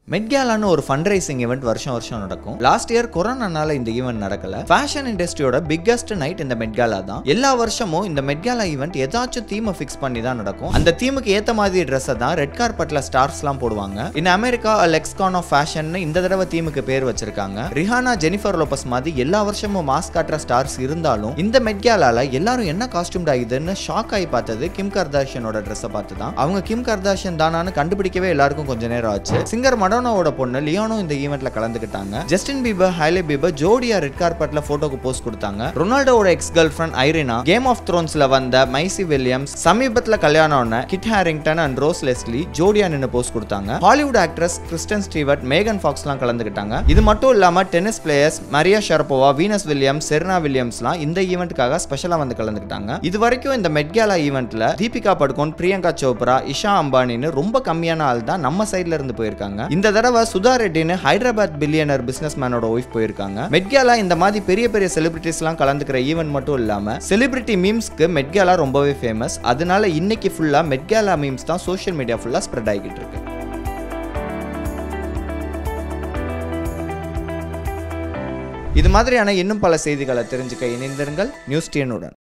மெட்காலான்னு ஒரு fund raising event வருஷம் வருஷம் நடக்கும் லாஸ்ட் இயர் கொரோனானால இந்த ஈவெண்ட் நடக்கல ஃபேஷன் இண்டஸ்ட்ரியோட பிக்கஸ்ட் நைட் இந்த மெட்காலா தான் எல்லா வருஷமும் இந்த மெட்காலா ஈவெண்ட் ஏதாச்சும் தீமை ஃபிக்ஸ் பண்ணி தான் நடக்கும் அந்த தீமுக்கு ஏத்த மாதிரி ட்ரெஸ்ஸை தான் ரெட் கார்பெட்ல ஸ்டார்ஸ்லாம் போடுவாங்க in America lexicon of fashion இந்த தடவை தீமுக்கு பேர் வச்சிருக்காங்க ரிஹானா ஜெனிஃபர் லோபஸ் மாதிரி எல்லா வருஷமும் மாஸ் காட்டுற ஸ்டார்ஸ் இருந்தாலும் இந்த மெட்காலால எல்லாரும் என்ன காஸ்டியூம் ஆகுதுன்னு ஷாக் ஆகி பார்த்தது கிம் கர்தாஷியனோட ட்ரெஸ்ஸை பார்த்து தான் அவங்க கிம் கர்தாஷியன் தானான்னு கண்டுபிடிக்கவே எல்லாருக்கும் கொஞ்சம் நேரம் ஆச்சு சிங்கர் மடோனாவோட பொண்ணு லியோனும் இந்த ஈவெண்ட்ல கலந்துக்கிட்டாங்க ஜஸ்டின் பீபர் ஹைலே பீபர் ஜோடியா ரெட் கார்பெட்ல போட்டோக்கு போஸ்ட் கொடுத்தாங்க ரொனால்டோவோட ex girlfriend Irina game of த்ரோன்ஸ்ல வந்த மைசி வில்லியம்ஸ் சமீபத்துல கல்யாணம் ஆன Kit Harington and Rose Leslie ஜோடியா நின்று போஸ்ட் கொடுத்தாங்க ஹாலிவுட் ஆக்ட்ரஸ் கிறிஸ்டன் ஸ்டீவர்ட் மேகன் ஃபாக்ஸ்லாம் கலந்துக்கிட்டாங்க இது மட்டும் இல்லாம tennis players Maria Sharapova Venus Williams Serena வில்லியம்ஸ்லாம் இந்த ஈவெண்ட்டுக்காக ஸ்பெஷலா வந்து கலந்துக்கிட்டாங்க இது வரைக்கும் இந்த மெட்காலா ஈவெண்ட்ல தீபிகா படுகோன் பிரியங்கா சோப்ரா இஷா அம்பானின்னு ரொம்ப கம்மியான ஆள் தான் நம்ம சைட்ல இருந்து போயிருக்காங்க இந்த தடவை சுதா ரெட்டின்னு ஹைதராபாத் பில்லியனர் பிசினஸ் மேனோட ஒய்ஃப் போயிருக்காங்க மெட்காலா இந்த மாதிரி பெரிய பெரிய செலிபிரிட்டிஸ்லாம் கலந்துக்கிற ஈவெண்ட் மட்டும் இல்லாம செலிபிரிட்டி மீம்ஸ்க்கு மெட்காலா ரொம்பவே ஃபேமஸ் அதனால இன்னைக்கு ஃபுல்லா மெட்காலா மீம்ஸ் தான் சோஷியல் மீடியா ஃபுல்லா ஸ்ப்ரெட் ஆகிட்டு இருக்கு இது மாதிரியான இன்னும் பல செய்திகளை தெரிஞ்சுக்க இணைந்திருங்கள் நியூஸ் டீனுடன்